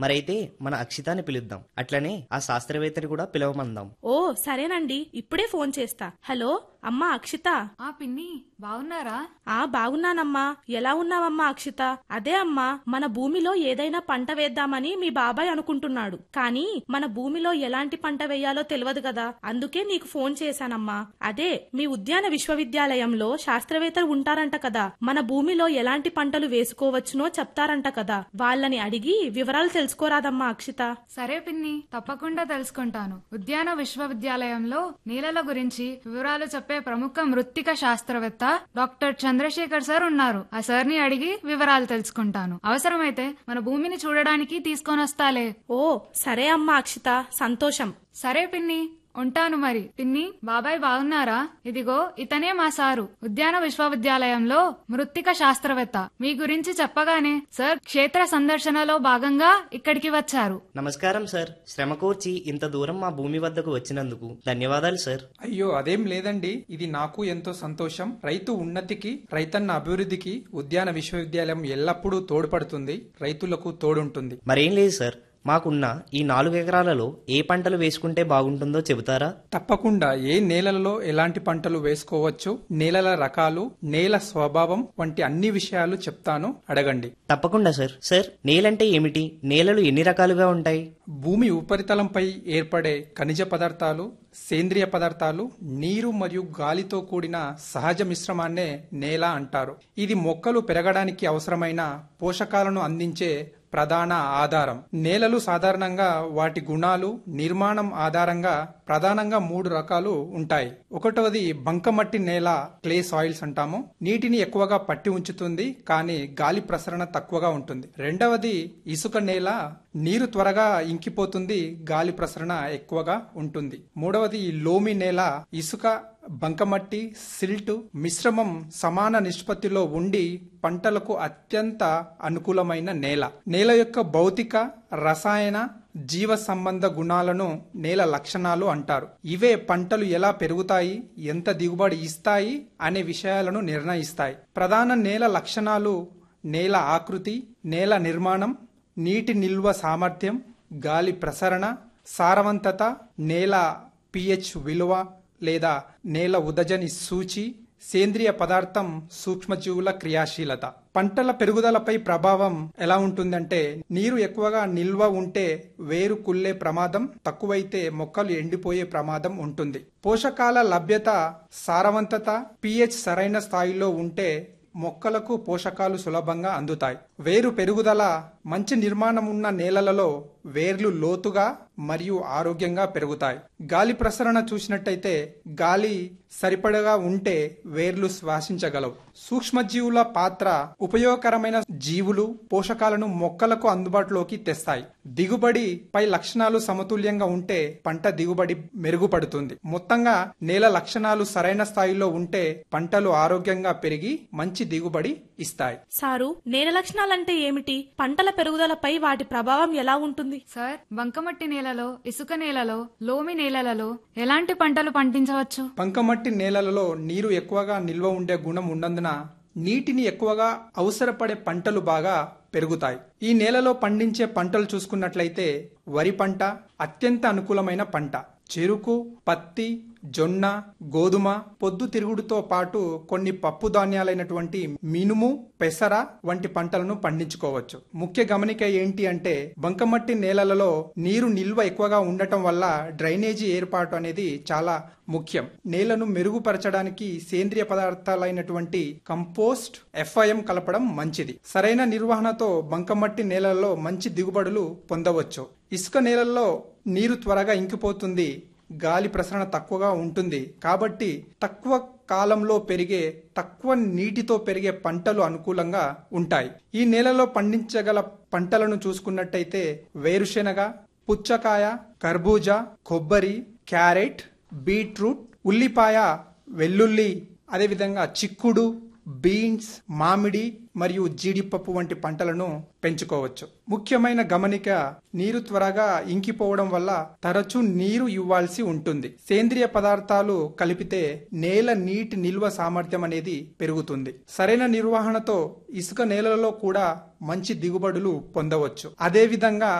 మరైతే మన అక్షితాని పిలుద్దాం అట్లనే ఆ శాస్త్రవేత్తని కూడా పిలవమందాం ఓ సరేనండి ఇప్పుడే ఫోన్ చేస్తా హలో అమ్మా అక్షిత ఆ పిన్ని బాగున్నారా ఆ బాగున్నానమ్మా ఎలా ఉన్నావమ్మా అక్షిత అదే అమ్మా మన భూమిలో ఏదైనా పంట వేద్దామని మీ బాబాయ్ అనుకుంటున్నాడు కానీ మన భూమిలో ఎలాంటి పంట వేయాలో తెలియదు కదా అందుకే నీకు ఫోన్ చేశానమ్మా అదే మీ ఉద్యాన విశ్వవిద్యాలయంలో శాస్త్రవేత్తలు ఉంటారంట కదా మన భూమిలో ఎలాంటి పంటలు వేసుకోవచ్చునో చెప్తారంట కదా వాళ్ళని అడిగి వివరాలు తెలుసుకోరాదమ్మా అక్షిత సరే పిన్ని తప్పకుండా తెలుసుకుంటాను ఉద్యాన విశ్వవిద్యాలయంలో నీళ్ళల గురించి వివరాలు చెప్పే ప్రముఖ మృత్తిక శాస్త్రవేత్త డాక్టర్ చంద్రశేఖర్ సార్ ఉన్నారు ఆ సార్ ని అడిగి వివరాలు తెలుసుకుంటాను అవసరమైతే మన భూమిని చూడడానికి తీసుకొని వస్తాలే ఓ సరే అమ్మా అక్షిత సంతోషం సరే పిన్ని ఉంటాను మరి పిన్ని బాబాయ్ బాగున్నారా ఇదిగో ఇతనే మా సారు ఉద్యాన విశ్వవిద్యాలయంలో మృత్తిక శాస్త్రవేత్త మీ గురించి చెప్పగానే సార్ క్షేత్ర సందర్శనలో భాగంగా ఇక్కడికి వచ్చారు నమస్కారం సార్ శ్రమ కోర్చి ఇంత దూరం మా భూమి వద్దకు వచ్చినందుకు ధన్యవాదాలు సార్ అయ్యో అదేం లేదండి ఇది నాకు ఎంతో సంతోషం రైతు ఉన్నతికి రైతన్న అభివృద్ధికి ఉద్యాన విశ్వవిద్యాలయం ఎల్లప్పుడూ తోడ్పడుతుంది రైతులకు తోడుంటుంది మరేం లేదు సార్ మాకున్న ఈ నాలుగు ఎకరాలలో ఏ పంటలు వేసుకుంటే బాగుంటుందో చెబుతారా తప్పకుండా ఏ నేలలలో ఎలాంటి పంటలు వేసుకోవచ్చు నేలల రకాలు నేల స్వభావం వంటి అన్ని విషయాలు చెప్తాను అడగండి తప్పకుండా సార్ సార్ నేలంటే ఏమిటి నేలలు ఎన్ని రకాలుగా ఉంటాయి భూమి ఉపరితలంపై ఏర్పడే ఖనిజ పదార్థాలు సేంద్రియ పదార్థాలు నీరు మరియు గాలితో కూడిన సహజ మిశ్రమాన్నే నేల అంటారు ఇది మొక్కలు పెరగడానికి అవసరమైన పోషకాలను అందించే ప్రధాన ఆధారం నేలలు సాధారణంగా వాటి గుణాలు నిర్మాణం ఆధారంగా ప్రధానంగా మూడు రకాలు ఉంటాయి ఒకటవది బంకమట్టి నేల క్లే సాయిల్స్ అంటాము నీటిని ఎక్కువగా పట్టి ఉంచుతుంది కానీ గాలి ప్రసరణ తక్కువగా ఉంటుంది రెండవది ఇసుక నేల నీరు త్వరగా ఇంకిపోతుంది గాలి ప్రసరణ ఎక్కువగా ఉంటుంది మూడవది లోమి నేల ఇసుక బంకమట్టి సిల్ట్ మిశ్రమం సమాన నిష్పత్తిలో ఉండి పంటలకు అత్యంత అనుకూలమైన నేల నేల యొక్క భౌతిక రసాయన జీవ సంబంధ గుణాలను నేల లక్షణాలు అంటారు ఇవే పంటలు ఎలా పెరుగుతాయి ఎంత దిగుబడి ఇస్తాయి అనే విషయాలను నిర్ణయిస్తాయి ప్రధాన నేల లక్షణాలు నేల ఆకృతి నేల నిర్మాణం నీటి నిల్వ సామర్థ్యం గాలి ప్రసరణ సారవంతత నేల పిహెచ్ విలువ లేదా నేల ఉదజని సూచి సేంద్రియ పదార్థం సూక్ష్మజీవుల క్రియాశీలత పంటల పెరుగుదలపై ప్రభావం ఎలా ఉంటుందంటే నీరు ఎక్కువగా నిల్వ ఉంటే వేరు కుళ్ళే ప్రమాదం తక్కువైతే మొక్కలు ఎండిపోయే ప్రమాదం ఉంటుంది పోషకాల లభ్యత సారవంతత పిహెచ్ సరైన స్థాయిలో ఉంటే మొక్కలకు పోషకాలు సులభంగా అందుతాయి వేరు పెరుగుదల మంచి నిర్మాణం ఉన్న నేలలలో వేర్లు లోతుగా మరియు ఆరోగ్యంగా పెరుగుతాయి గాలి ప్రసరణ చూసినట్టయితే గాలి సరిపడగా ఉంటే వేర్లు శ్వాసించగలవు సూక్ష్మజీవుల పాత్ర ఉపయోగకరమైన జీవులు పోషకాలను మొక్కలకు అందుబాటులోకి తెస్తాయి దిగుబడి పై లక్షణాలు సమతుల్యంగా ఉంటే పంట దిగుబడి మెరుగుపడుతుంది మొత్తంగా నేల లక్షణాలు సరైన స్థాయిలో ఉంటే పంటలు ఆరోగ్యంగా పెరిగి మంచి దిగుబడి ఇస్తాయి సారు నేల లక్షణాలంటే ఏమిటి పంటల పెరుగుదలపై వాటి ప్రభావం ఎలా ఉంటుంది సార్ బంకమట్టి నేలలో ఇసుక నేలలో లోమి నేలలలో ఎలాంటి పంటలు పండించవచ్చు బంకమట్టి నేలలలో నీరు ఎక్కువగా నిల్వ ఉండే గుణం ఉన్నందున నీటిని ఎక్కువగా అవసరపడే పంటలు బాగా పెరుగుతాయి ఈ నేలలో పండించే పంటలు చూసుకున్నట్లయితే వరి పంట అత్యంత అనుకూలమైన పంట చెరుకు పత్తి జొన్న గోధుమ పొద్దు తిరుగుడుతో పాటు కొన్ని పప్పు ధాన్యాలైనటువంటి మినుము పెసర వంటి పంటలను పండించుకోవచ్చు ముఖ్య గమనిక ఏంటి అంటే బంకమట్టి నేలలలో నీరు నిల్వ ఎక్కువగా ఉండటం వల్ల డ్రైనేజీ ఏర్పాటు అనేది చాలా ముఖ్యం నేలను మెరుగుపరచడానికి సేంద్రియ పదార్థాలైనటువంటి కంపోస్ట్ ఎఫ్ఐఎం కలపడం మంచిది సరైన నిర్వహణతో బంకమట్టి నేలల్లో మంచి దిగుబడులు పొందవచ్చు ఇసుక నేలల్లో నీరు త్వరగా ఇంకిపోతుంది గాలి ప్రసరణ తక్కువగా ఉంటుంది కాబట్టి తక్కువ కాలంలో పెరిగే తక్కువ నీటితో పెరిగే పంటలు అనుకూలంగా ఉంటాయి ఈ నేలలో పండించగల పంటలను చూసుకున్నట్టయితే వేరుశెనగ పుచ్చకాయ కర్బూజా కొబ్బరి క్యారెట్ బీట్రూట్ ఉల్లిపాయ వెల్లుల్లి అదేవిధంగా చిక్కుడు బీన్స్ మామిడి మరియు జీడిపప్పు వంటి పంటలను పెంచుకోవచ్చు ముఖ్యమైన గమనిక నీరు త్వరగా ఇంకిపోవడం వల్ల తరచూ నీరు ఇవ్వాల్సి ఉంటుంది సేంద్రియ పదార్థాలు కలిపితే నేల నీటి నిల్వ సామర్థ్యం అనేది పెరుగుతుంది సరైన నిర్వహణతో ఇసుక నేలలలో కూడా మంచి దిగుబడులు పొందవచ్చు అదేవిధంగా